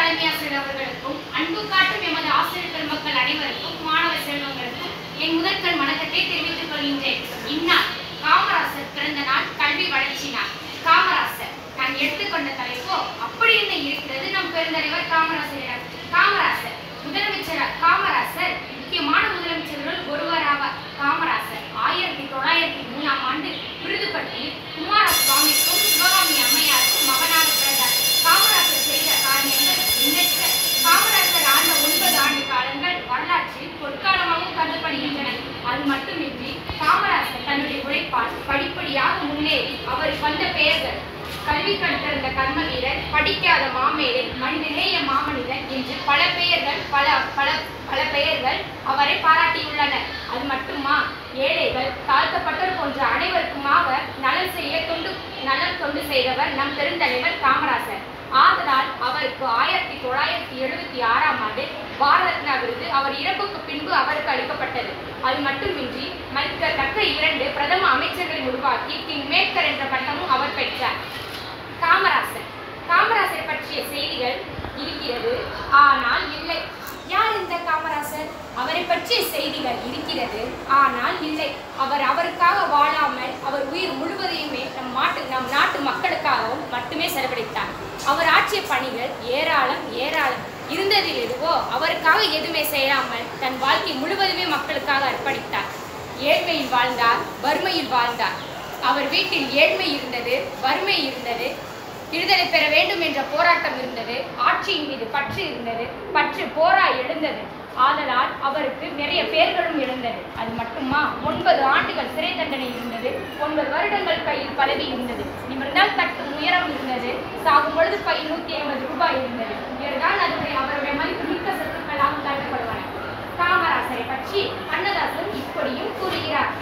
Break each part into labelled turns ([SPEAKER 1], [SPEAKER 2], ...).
[SPEAKER 1] தலைமை ஆசிரியர் அவர்களுக்கும் அன்பு காட்டும் எமது ஆசிரியர் பெருமக்கள் அனைவருக்கும் மாணவ செல்வங்களுக்கும் என் முதற்கண் வணக்கத்தை தெரிவித்துக் கொள்கின்றேன் இந்நாள் காமராசர் பிறந்த நாள் கல்வி வளர்ச்சி நாள் காமராசர் நான் எடுத்துக்கொண்ட தலைப்போ அப்படி என்ன இருக்கிறது நம் பெருந்தலைவர் காமராசரிடம் காமராசர் முதலமைச்சர் காமராசர் முக்கியமான முதலமைச்சர்கள் ஒருவர் ஆவார் காமராசர் ஆயிரத்தி தொள்ளாயிரத்தி மூணாம் ஆண்டு விருதுப்பட்டியில் குமாரசுவாமிக்கும் சிவகாமி அம்மையாருக்கும் மகனாக பிறந்தார் காமராசர் செய்த காரியங்கள் எண்ணற்ற காமராசர் ஆண்ட ஒன்பது ஆண்டு காலங்கள் வரலாற்றில் பொற்காலமாகவும் கருதப்படுகின்றன அது மட்டுமின்றி காமராசர் தன்னுடைய உழைப்பால் படிப்படியாக முன்னேறி அவருக்கு வந்த பெயர்கள் கல்வி கற்றிருந்த கர்ம வீரர் படிக்காத மாமேதை மனிதநேய மாமனிதன் என்று பல பெயர்கள் பல பல பல பெயர்கள் அவரை பாராட்டியுள்ளனர் அது மட்டுமா ஏழைகள் தாழ்த்தப்பட்டோர் போன்ற அனைவருக்குமாக நலன் செய்ய தொண்டு நலன் தொண்டு செய்தவர் நம் பெருந்தலைவர் காமராசர் ஆதலால் அவருக்கு ஆயிரத்தி தொள்ளாயிரத்தி எழுபத்தி ஆறாம் ஆண்டு பாரத ரத்னா விருது அவர் இறப்புக்கு பின்பு அவருக்கு அளிக்கப்பட்டது அது மட்டுமின்றி மற்ற தக்க இரண்டு பிரதம அமைச்சர்களை உருவாக்கி கிங் மேக்கர் என்ற பட்டமும் அவர் பெற்றார் காமராசர் காமராசர் பற்றிய செய்திகள் இருக்கிறது ஆனால் இல்லை யார் இந்த காமராசர் அவரை பற்றிய செய்திகள் இருக்கிறது ஆனால் இல்லை அவர் அவருக்காக வாழாமல் அவர் உயிர் முழுவதையுமே நம் நாட்டு நம் நாட்டு மக்களுக்காகவும் மட்டுமே செலவழித்தார் அவர் ஆற்றிய பணிகள் ஏராளம் ஏராளம் இருந்ததில் எதுவோ அவருக்காக எதுவுமே செய்யாமல் தன் வாழ்க்கை முழுவதுமே மக்களுக்காக அர்ப்பணித்தார் ஏழ்மையில் வாழ்ந்தார் வறுமையில் வாழ்ந்தார் அவர் வீட்டில் ஏழ்மை இருந்தது வறுமை இருந்தது விடுதலை பெற வேண்டும் என்ற போராட்டம் இருந்தது ஆட்சியின் மீது பற்று இருந்தது பற்று போரா எழுந்தது ஆதலால் அவருக்கு நிறைய பேர்களும் இருந்தது அது மட்டுமா ஒன்பது ஆண்டுகள் சிறை தண்டனை இருந்தது ஒன்பது வருடங்கள் கையில் பதவி இருந்தது நிமிர்ந்தால் தட்டு உயரம் இருந்தது சாகும் பொழுது பை நூத்தி ஐம்பது ரூபாய் இருந்தது இதுதான் அதனுடைய அவருடைய மதிப்பு மிக்க சொத்துக்களாக கருதப்படுவன காமராசரை பற்றி கண்ணதாசன் இப்படியும் கூறுகிறார்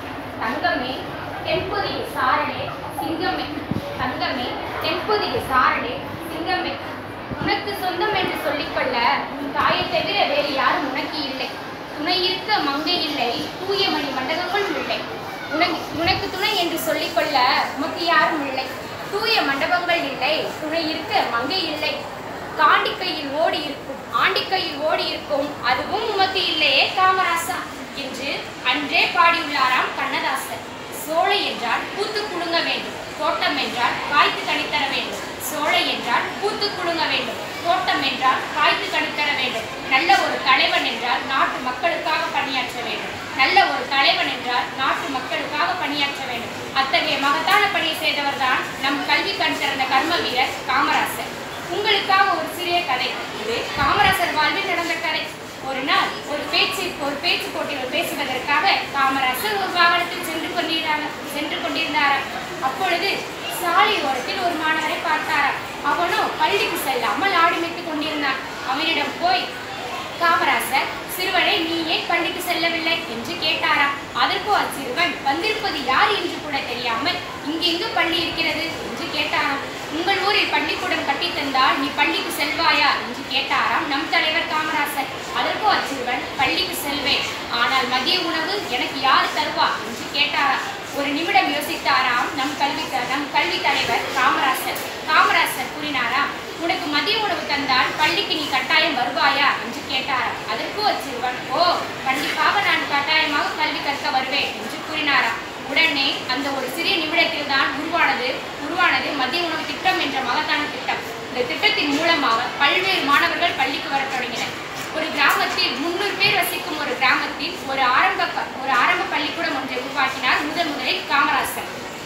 [SPEAKER 1] தங்கமே தென்பொதிய சாரணே சிங்கமே தங்கமே தென்பொதிய சாரணே சிங்கமே உனக்கு சொந்தம் என்று சொல்லிக்கொள்ள உன் தாயை தவிர வேறு யாரும் உனக்கு இல்லை துணை இருக்க மங்கை இல்லை தூய மணி மண்டபங்கள் இல்லை உனக்கு உனக்கு துணை என்று சொல்லிக்கொள்ள உமக்கு யாரும் இல்லை தூய மண்டபங்கள் இல்லை துணை இருக்க மங்கை இல்லை காண்டிக்கையில் ஓடி இருக்கும் ஆண்டிக்கையில் ஓடி இருக்கும் அதுவும் உமக்கு இல்லையே காமராசா என்று அன்றே பாடியுள்ளாராம் கண்ணதாசன் சோலை என்றால் பூத்து குலுங்க வேண்டும் தோட்டம் என்றால் காய்த்து கனித்தர வேண்டும் சோலை என்றால் பூத்து குலுங்க வேண்டும் தோட்டம் என்றால் காய்த்து கனித்தர வேண்டும் நல்ல ஒரு தலைவன் என்றால் நாட்டு மக்களுக்காக பணியாற்ற வேண்டும் நல்ல ஒரு தலைவன் என்றால் நாட்டு மக்களுக்காக பணியாற்ற வேண்டும் அத்தகைய மகத்தான பணியை செய்தவர்தான் நம் கல்வி கண் திறந்த கர்ம வீரர் காமராசர் உங்களுக்காக ஒரு சிறிய கதை இது காமராசர் வாழ்வில் நடந்த கதை ஒரு நாள் ஒரு பேச்சு ஒரு பேச்சு போட்டியில் பேசுவதற்காக காமராசர் ஒரு வாகனத்தில் சென்று கொண்டிருந்தாங்க சென்று கொண்டிருந்தாராம் அப்பொழுது சாலை ஓரத்தில் ஒரு மாணவரை பார்த்தாராம் அவனோ பள்ளிக்கு செல்லாமல் ஆடி மேய்த்து கொண்டிருந்தான் அவனிடம் போய் காமராசர் சிறுவனை நீ ஏன் பள்ளிக்கு செல்லவில்லை என்று கேட்டாராம் அதற்கோ அச்சிறுவன் வந்திருப்பது யார் என்று கூட தெரியாமல் இங்கெங்கு பள்ளி இருக்கிறது என்று கேட்டாராம் உங்கள் ஊரில் பள்ளிக்கூடம் கட்டி தந்தால் நீ பள்ளிக்கு செல்வாயா என்று கேட்டாராம் நம் தலைவர் காமராசர் அதற்கோ அச்சிறுவன் பள்ளிக்கு செல்வேன் ஆனால் மதிய உணவு எனக்கு யார் தருவா என்று கேட்டாராம் ஒரு நிமிடம் யோசித்தாராம் நம் கல்வி த- நம் கல்வி தலைவர் காமராசர் காமராசர் கூறினாராம் உனக்கு மதிய உணவு தந்தால் பள்ளிக்கு நீ கட்டாயம் வருவாயா என்று கேட்டாராம் அதற்கு அச்சிறுவன் ஓ கண்டிப்பாக நான் கட்டாயமாக கல்வி கற்க வருவேன் என்று கூறினாராம் உடனே அந்த ஒரு சிறிய நிமிடத்தில் தான் உருவானது உருவானது மதிய உணவு திட்டம் என்ற மகத்தான திட்டம் இந்த திட்டத்தின் மூலமாக பல்வேறு மாணவர்கள் பள்ளிக்கு வரத் தொடங்கினர் ஒரு கிராமத்தில் முன்னூறு பேர் வசிக்கும் ஒரு கிராமத்தில் ஒரு ஆரம்ப ப- ஒரு ஆரம்ப பள்ளிக்கூடம் ஒன்றை உருவாக்கினார் முதன் முதலில் காமராசர்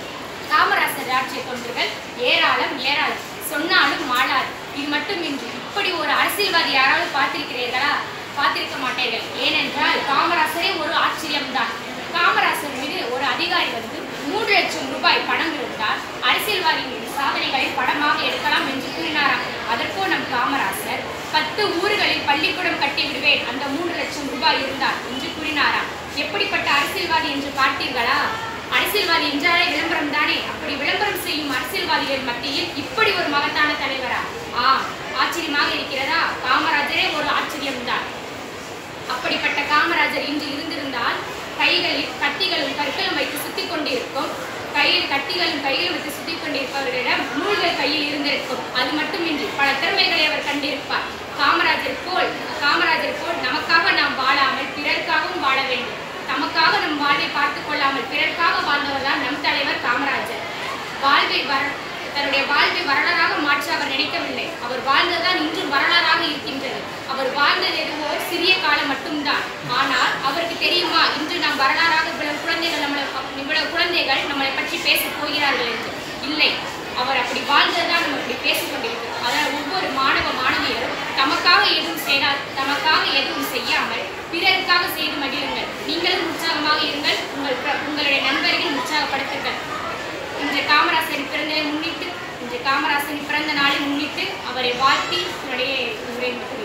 [SPEAKER 1] காமராசர் ஆட்சிய தொண்டர்கள் ஏராளம் ஏராளம் சொன்னாலும் மாளாது இது மட்டுமின்றி இப்படி ஒரு அரசியல்வாதி யாராவது பார்த்திருக்கிறீர்களா பார்த்திருக்க மாட்டீர்கள் ஏனென்றால் காமராசரே ஒரு ஆச்சரியம்தான் காமராசர் மீது ஒரு அதிகாரி வந்து மூன்று லட்சம் ரூபாய் பணம் இருந்தால் அரசியல்வாதிகளின் சாதனைகளை படமாக எடுக்கலாம் என்று கூறினாராம் அதற்கோ நம் காமராசர் பத்து ஊர்களில் பள்ளிக்கூடம் கட்டி விடுவேன் அந்த மூன்று லட்சம் ரூபாய் இருந்தால் என்று கூறினாராம் எப்படிப்பட்ட அரசியல்வாதி என்று பார்த்தீர்களா அரசியல்வாதி என்றாலே விளம்பரம் தானே அப்படி விளம்பரம் செய்யும் அரசியல்வாதிகள் மத்தியில் இப்படி ஒரு மகத்தான தலைவரா ஆ ஆச்சரியமாக இருக்கிறதா காமராஜரே ஒரு ஆச்சரியம்தான் அப்படிப்பட்ட காமராஜர் இன்று இருந்திருந்தால் கைகளில் கத்திகளும் கற்களும் வைத்து சுத்திக் கொண்டிருக்கும் கையில் கத்திகளும் கைகளும் வைத்து சுத்திக் கொண்டிருப்பவரிடம் நூல்கள் கையில் இருந்திருக்கும் அது மட்டுமின்றி பல திறமைகளை அவர் கண்டிருப்பார் காமராஜர் போல் காமராஜர் போல் நமக்காக நாம் வாழாமல் பிறருக்காகவும் வாழ வேண்டும் தமக்காக நம் வாழ்வை பார்த்துக் கொள்ளாமல் பிறருக்காக வாழ்ந்தவர் தான் நம் தலைவர் காமராஜர் வாழ்வை வர தன்னுடைய வாழ்வை வரலாறாக மாற்ற அவர் நினைக்கவில்லை அவர் வாழ்ந்ததுதான் இன்றும் வரலாறாக இருக்கின்றது அவர் வாழ்ந்தது எதுவோ சிறிய காலம் மட்டும்தான் ஆனால் அவருக்கு தெரியுமா இன்று நாம் வரலாறாக இவ்வளவு குழந்தைகள் நம்மளை இவ்வளவு குழந்தைகள் நம்மளை பற்றி பேசப் போகிறார்கள் என்று இல்லை அவர் அப்படி வாழ்ந்ததுதான் நம்ம இப்படி பேசிக் கொண்டிருக்கிறோம் அதனால் ஒவ்வொரு மாணவ மாணவியரும் தமக்காக எதுவும் செய்தால் தமக்காக எதுவும் செய்யாமல் பிறருக்காக செய்து மகிழுங்கள் நீங்களும் உற்சாகமாக இருங்கள் உங்கள் பிர- உங்களுடைய நண்பர்கள் உற்சாகப்படுத்துங்கள் இன்று காமராசரின் பிறந்ததை முன்னிட்டு இன்று காமராசரின் பிறந்த நாளை முன்னிட்டு அவரை வாழ்த்தி என்னுடைய உரை முடிக்கிறேன்